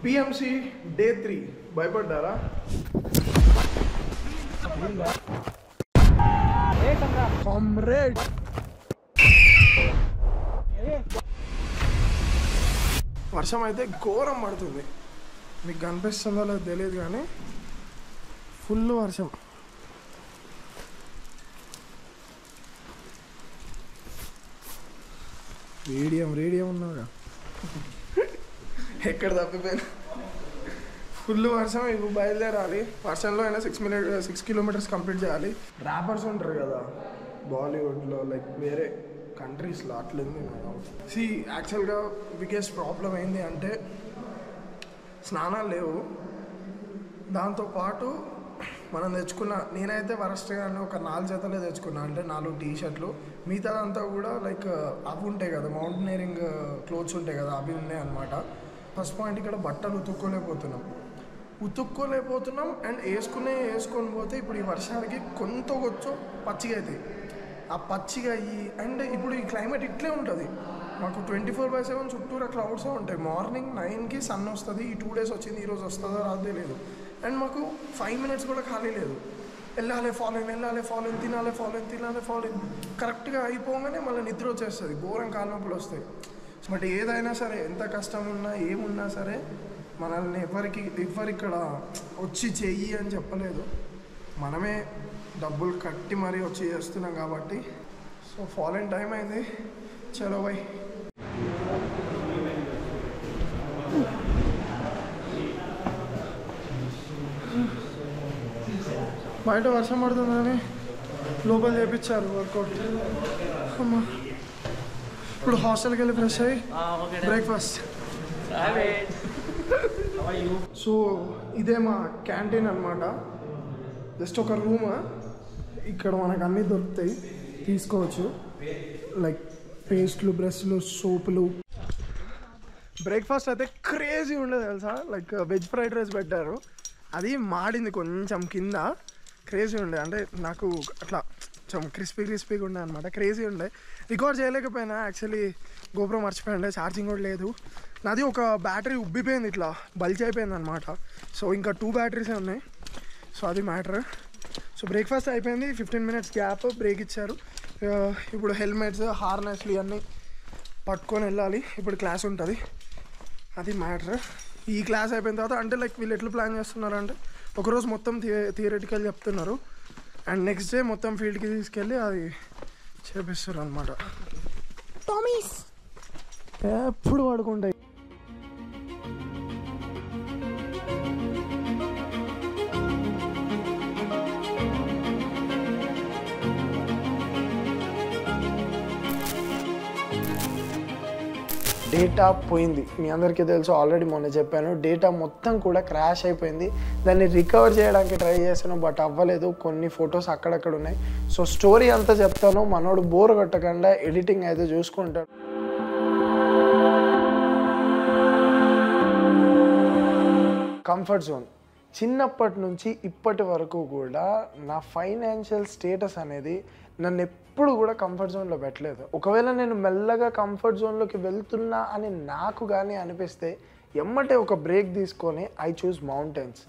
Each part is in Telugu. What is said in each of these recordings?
పిఎంసి డే త్రీ భయపడ్డారా కామ్రేడ్ వర్షం అయితే ఘోరం పడుతుంది మీకు కనిపిస్తుందో లేదో తెలియదు కానీ ఫుల్ వర్షం రేడియం రేడియం ఉన్నావుగా ఎక్కడ తప్పిపోయినా ఫుల్ వర్షం ఇప్పుడు బయలుదేరాలి వర్షంలో అయినా six minute six kilometres complete చేయాలి ర్యాపర్స్ ఉంటారు కదా బాలీవుడ్లో లైక్ వేరే కంట్రీస్లో అట్లుంది సి యాక్చువల్గా బిగ్గెస్ట్ ప్రాబ్లం ఏంటి అంటే స్నానాలు లేవు దాంతోపాటు మనం తెచ్చుకున్న నేనైతే వరస్ట్గానే ఒక నాలుగు జతలే తెచ్చుకున్నా అంటే నాలుగు టీ షర్ట్లు మిగతాదంతా కూడా లైక్ అవి ఉంటాయి కదా మౌంటైనరింగ్ క్లోత్స్ ఉంటాయి కదా అవి ఉన్నాయి అనమాట ఫస్ట్ పాయింట్ ఇక్కడ బట్టలు ఉతుక్కోలేకపోతున్నాం ఉతుక్కోలేకపోతున్నాం అండ్ వేసుకునే వేసుకొని పోతే ఇప్పుడు ఈ వర్షానికి కొంత కొంచెం పచ్చిగా అవుతాయి ఆ పచ్చిగా అయ్యి అండ్ ఇప్పుడు ఈ క్లైమేట్ ఇట్లే ఉంటుంది మాకు ట్వంటీ ఫోర్ బై సెవెన్ చుట్టూరా క్లౌడ్స్ ఉంటాయి మార్నింగ్ నైన్కి సన్ వస్తుంది ఈ టూ డేస్ వచ్చింది ఈరోజు వస్తుందో రాదో తెలియదు అండ్ మాకు ఫైవ్ మినిట్స్ కూడా ఖాళీ లేదు వెళ్ళాలి ఫాలోయిన్ వెళ్ళాలి ఫాలోయిన్ తినాలి ఫాలోయిన్ తినాలి ఫాలోయిన్ కరెక్ట్గా అయిపోగానే మళ్ళీ నిద్ర వచ్చేస్తుంది ఘోరం కాలు నొప్పులు వస్తాయి బట్ ఏదైనా సరే ఎంత కష్టం ఉన్నా ఏమున్నా సరే మనల్ని ఎవరికి ఎవరు ఇక్కడ వచ్చి చెయ్యి అని చెప్పలేదు మనమే డబ్బులు కట్టి మరీ వచ్చి చేస్తున్నాం కాబట్టి సో ఫాలోయిన్ టైం అయింది చలో బై బయట వర్షం పడుతుందని లోపల చేపించారు వర్కౌట్ అమ్మా ఇప్పుడు హాస్టల్కి వెళ్ళి ఫ్రెష్ అయ్యి బ్రేక్ఫాస్ట్ సో ఇదే మా క్యాంటీన్ అనమాట జస్ట్ ఒక రూమ్ ఇక్కడ మనకు అన్నీ దొరుకుతాయి తీసుకోవచ్చు లైక్ పేస్ట్లు బ్రష్లు సోపులు బ్రేక్ఫాస్ట్ అయితే క్రేజీ ఉండదు తెలుసా లైక్ వెజ్ ఫ్రైడ్ రైస్ పెట్టారు అది మాడింది కొంచెం కింద క్రేజీ ఉండే అంటే నాకు అట్లా కొంచెం క్రిస్పీ క్రిస్పీగా ఉండే అనమాట క్రేజీ ఉండే రికార్డ్ చేయలేకపోయినా యాక్చువల్లీ గోపురం మర్చిపోయిండే ఛార్జింగ్ కూడా లేదు నాది ఒక బ్యాటరీ ఉబ్బిపోయింది ఇట్లా బల్జ్ అయిపోయింది అనమాట సో ఇంకా టూ బ్యాటరీసే ఉన్నాయి సో అది మ్యాటర్ సో బ్రేక్ఫాస్ట్ అయిపోయింది ఫిఫ్టీన్ మినిట్స్ గ్యాప్ బ్రేక్ ఇచ్చారు ఆ, ఇప్పుడు హెల్మెట్స్ హార్నెస్లు ఇవన్నీ పట్టుకొని వెళ్ళాలి ఇప్పుడు క్లాస్ ఉంటుంది అది మ్యాటర్ ఈ క్లాస్ అయిపోయిన తర్వాత అంటే లైక్ వీళ్ళు ఎట్లా ప్లాన్ చేస్తున్నారు అంటే ఒకరోజు మొత్తం థియరటికల్ చెప్తున్నారు అండ్ నెక్స్ట్ డే మొత్తం ఫీల్డ్కి తీసుకెళ్ళి అది చేపిస్తారు అనమాట ఎప్పుడు పడుకుంటాయి డేటా పోయింది మీ అందరికీ తెలుసు ఆల్రెడీ మొన్న చెప్పాను డేటా మొత్తం కూడా క్రాష్ అయిపోయింది దాన్ని రికవర్ చేయడానికి ట్రై చేశాను బట్ అవ్వలేదు కొన్ని ఫొటోస్ అక్కడక్కడ ఉన్నాయి సో స్టోరీ అంతా చెప్తాను మనోడు బోర్ కొట్టకుండా ఎడిటింగ్ అయితే చూసుకుంటాడు కంఫర్ట్ జోన్ చిన్నప్పటి నుంచి ఇప్పటి వరకు కూడా నా ఫైనాన్షియల్ స్టేటస్ అనేది నన్ను ఎప్పుడు కూడా కంఫర్ట్ జోన్లో పెట్టలేదు ఒకవేళ నేను మెల్లగా కంఫర్ట్ జోన్లోకి వెళ్తున్నా అని నాకు కానీ అనిపిస్తే ఎమ్మటే ఒక బ్రేక్ తీసుకొని ఐ చూస్ మౌంటైన్స్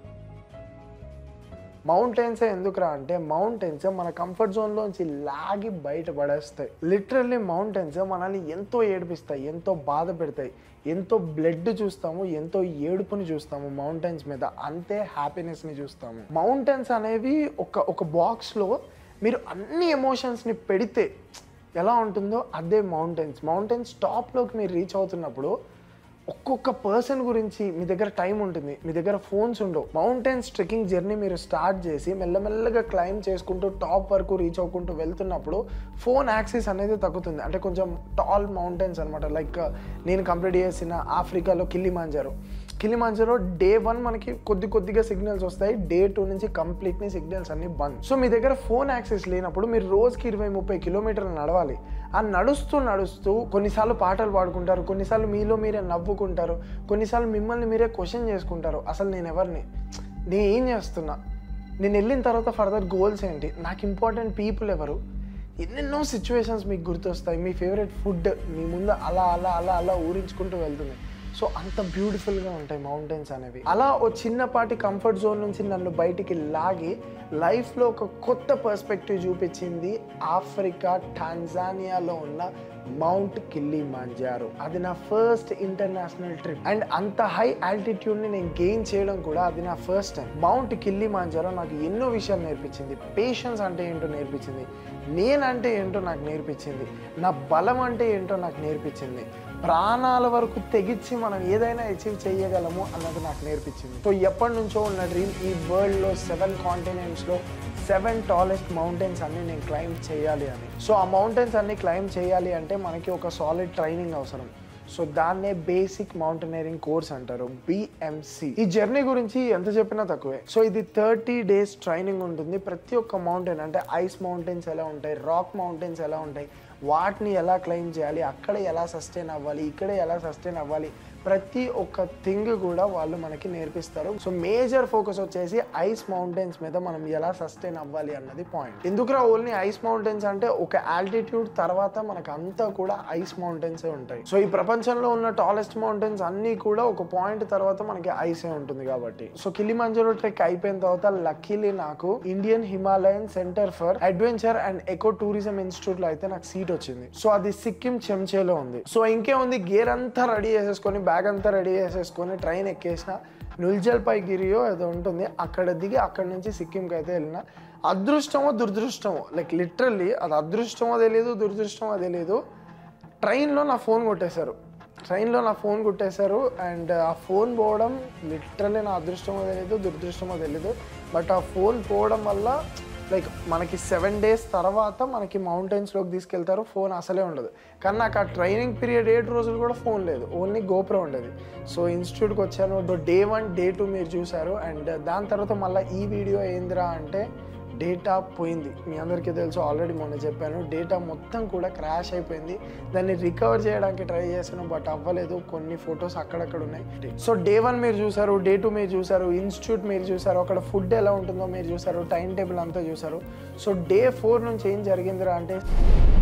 మౌంటైన్స్ ఎందుకురా అంటే మౌంటైన్స్ మన కంఫర్ట్ జోన్లోంచి లాగి బయట పడేస్తాయి లిటరల్లీ మౌంటైన్స్ మనల్ని ఎంతో ఏడిపిస్తాయి ఎంతో బాధ పెడతాయి ఎంతో బ్లడ్ చూస్తాము ఎంతో ఏడుపుని చూస్తాము మౌంటైన్స్ మీద అంతే హ్యాపీనెస్ని చూస్తాము మౌంటైన్స్ అనేవి ఒక ఒక బాక్స్లో మీరు అన్ని ఎమోషన్స్ని పెడితే ఎలా ఉంటుందో అదే మౌంటైన్స్ మౌంటైన్స్ టాప్లోకి మీరు రీచ్ అవుతున్నప్పుడు ఒక్కొక్క పర్సన్ గురించి మీ దగ్గర టైం ఉంటుంది మీ దగ్గర ఫోన్స్ ఉండవు మౌంటైన్స్ ట్రెక్కింగ్ జర్నీ మీరు స్టార్ట్ చేసి మెల్లమెల్లగా క్లైమ్ చేసుకుంటూ టాప్ వరకు రీచ్ అవ్వకుంటూ వెళ్తున్నప్పుడు ఫోన్ యాక్సెస్ అనేది తగ్గుతుంది అంటే కొంచెం టాల్ మౌంటైన్స్ అనమాట లైక్ నేను కంప్లీట్ చేసిన ఆఫ్రికాలో కిల్లిమాంజారో కిలిమాంజరో డే వన్ మనకి కొద్ది కొద్దిగా సిగ్నల్స్ వస్తాయి డే టూ నుంచి కంప్లీట్లీ సిగ్నల్స్ అన్ని బంద్ సో మీ దగ్గర ఫోన్ యాక్సెస్ లేనప్పుడు మీరు రోజుకి ఇరవై ముప్పై కిలోమీటర్లు నడవాలి ఆ నడుస్తూ నడుస్తూ కొన్నిసార్లు పాటలు పాడుకుంటారు కొన్నిసార్లు మీలో మీరే నవ్వుకుంటారు కొన్నిసార్లు మిమ్మల్ని మీరే క్వశ్చన్ చేసుకుంటారు అసలు నేను ఎవరిని నేను ఏం చేస్తున్నా నేను వెళ్ళిన తర్వాత ఫర్దర్ గోల్స్ ఏంటి నాకు ఇంపార్టెంట్ పీపుల్ ఎవరు ఎన్నెన్నో సిచ్యువేషన్స్ మీకు గుర్తొస్తాయి మీ ఫేవరెట్ ఫుడ్ మీ ముందు అలా అలా అలా అలా ఊరించుకుంటూ వెళ్తుంది సో అంత బ్యూటిఫుల్గా ఉంటాయి మౌంటైన్స్ అనేవి అలా ఓ చిన్నపాటి కంఫర్ట్ జోన్ నుంచి నన్ను బయటికి లాగి లైఫ్లో ఒక కొత్త పర్స్పెక్టివ్ చూపించింది ఆఫ్రికా టాంజానియాలో ఉన్న మౌంట్ కిల్లీ మాంజారో అది నా ఫస్ట్ ఇంటర్నేషనల్ ట్రిప్ అండ్ అంత హై ఆల్టిట్యూడ్ని నేను గెయిన్ చేయడం కూడా అది నా first time Mount Kilimanjaro నాకు ఎన్నో విషయాలు నేర్పించింది పేషెన్స్ అంటే ఏంటో నేర్పించింది నేనంటే ఏంటో నాకు నేర్పించింది నా బలం అంటే ఏంటో నాకు నేర్పించింది ప్రాణాల వరకు తెగించి మనం ఏదైనా అచీవ్ చేయగలము అన్నది నాకు నేర్పించింది సో ఎప్పటి నుంచో ఉన్న డ్రీమ్ ఈ వరల్డ్లో సెవెన్ కాంటినెంట్స్లో సెవెన్ టాలెస్ట్ మౌంటైన్స్ అన్ని నేను క్లైమ్ చేయాలి అని సో ఆ మౌంటైన్స్ అన్ని క్లైమ్ చేయాలి అంటే మనకి ఒక సాలిడ్ ట్రైనింగ్ అవసరం సో దాన్నే బేసిక్ మౌంటైనరింగ్ కోర్స్ అంటారు బిఎంసి ఈ జర్నీ గురించి ఎంత చెప్పినా తక్కువే సో ఇది థర్టీ డేస్ ట్రైనింగ్ ఉంటుంది ప్రతి ఒక్క మౌంటైన్ అంటే ఐస్ మౌంటైన్స్ ఎలా ఉంటాయి రాక్ మౌంటైన్స్ ఎలా ఉంటాయి వాటిని ఎలా క్లైమ్ చేయాలి అక్కడ ఎలా సస్టైన్ అవ్వాలి ఇక్కడ ఎలా సస్టైన్ అవ్వాలి ప్రతి ఒక్క థింగ్ కూడా వాళ్ళు మనకి నేర్పిస్తారు సో మేజర్ ఫోకస్ వచ్చేసి ఐస్ మౌంటైన్స్ మీద మనం ఎలా సస్టైన్ అవ్వాలి అన్నది పాయింట్ ఎందుకురా ఓన్లీ ఐస్ మౌంటైన్స్ అంటే ఒక ఆల్టిట్యూడ్ తర్వాత మనకు అంతా కూడా ఐస్ మౌంటైన్స్ ఉంటాయి సో ఈ ప్రపంచంలో ఉన్న టాలెస్ట్ మౌంటైన్స్ అన్ని కూడా ఒక పాయింట్ తర్వాత మనకి ఐసే ఉంటుంది కాబట్టి సో కిలిమంజరో ట్రెక్ అయిపోయిన తర్వాత లక్కీలీ నాకు Indian Himalayan centre for adventure and eco tourism institute లో అయితే నాకు సీట్ వచ్చింది సో అది సిక్కిం చెంచేలో ఉంది సో ఇంకేముంది గేర్ అంతా రెడీ చేసేసుకొని బ్యాగ్ అంతా రెడీ చేసేసుకొని ట్రైన్ ఎక్కేసిన నుల్జల్పై గిరియో ఏదో ఉంటుంది అక్కడ దిగి అక్కడ నుంచి సిక్కింకి అయితే వెళ్ళిన అదృష్టమో దురదృష్టమో లైక్ లిటరల్లీ అది అదృష్టమో తెలియదు దురదృష్టమో తెలియదు ట్రైన్లో నా ఫోన్ కొట్టేశారు ట్రైన్లో నా ఫోన్ కొట్టేశారు అండ్ ఆ ఫోన్ పోవడం లిటరల్లీ నా అదృష్టమో తెలియదు దురదృష్టమో తెలియదు బట్ ఆ ఫోన్ పోవడం వల్ల లైక్ మనకి సెవెన్ డేస్ తర్వాత మనకి మౌంటైన్స్లోకి తీసుకెళ్తారు ఫోన్ అసలే ఉండదు కానీ నాకు ఆ ట్రైనింగ్ పీరియడ్ ఏడు రోజులు కూడా ఫోన్ లేదు ఓన్లీ గోప్రో ఉండేది సో ఇన్స్టిట్యూట్కి వచ్చాను డే వన్ డే టూ మీరు చూసారు అండ్ దాని తర్వాత మళ్ళీ ఈ వీడియో ఏందిరా అంటే డేటా పోయింది మీ అందరికీ తెలుసు ఆల్రెడీ మొన్న చెప్పాను డేటా మొత్తం కూడా క్రాష్ అయిపోయింది దాన్ని రికవర్ చేయడానికి ట్రై చేశాను బట్ అవ్వలేదు కొన్ని ఫొటోస్ అక్కడక్కడ ఉన్నాయి సో డే వన్ మీరు చూసారు డే టూ మీరు చూసారు ఇన్స్టిట్యూట్ మీరు చూసారు అక్కడ ఫుడ్ ఎలా ఉంటుందో మీరు చూసారు టైం టేబుల్ అంతా చూసారు సో డే ఫోర్ నుంచి ఏం జరిగిందిరా అంటే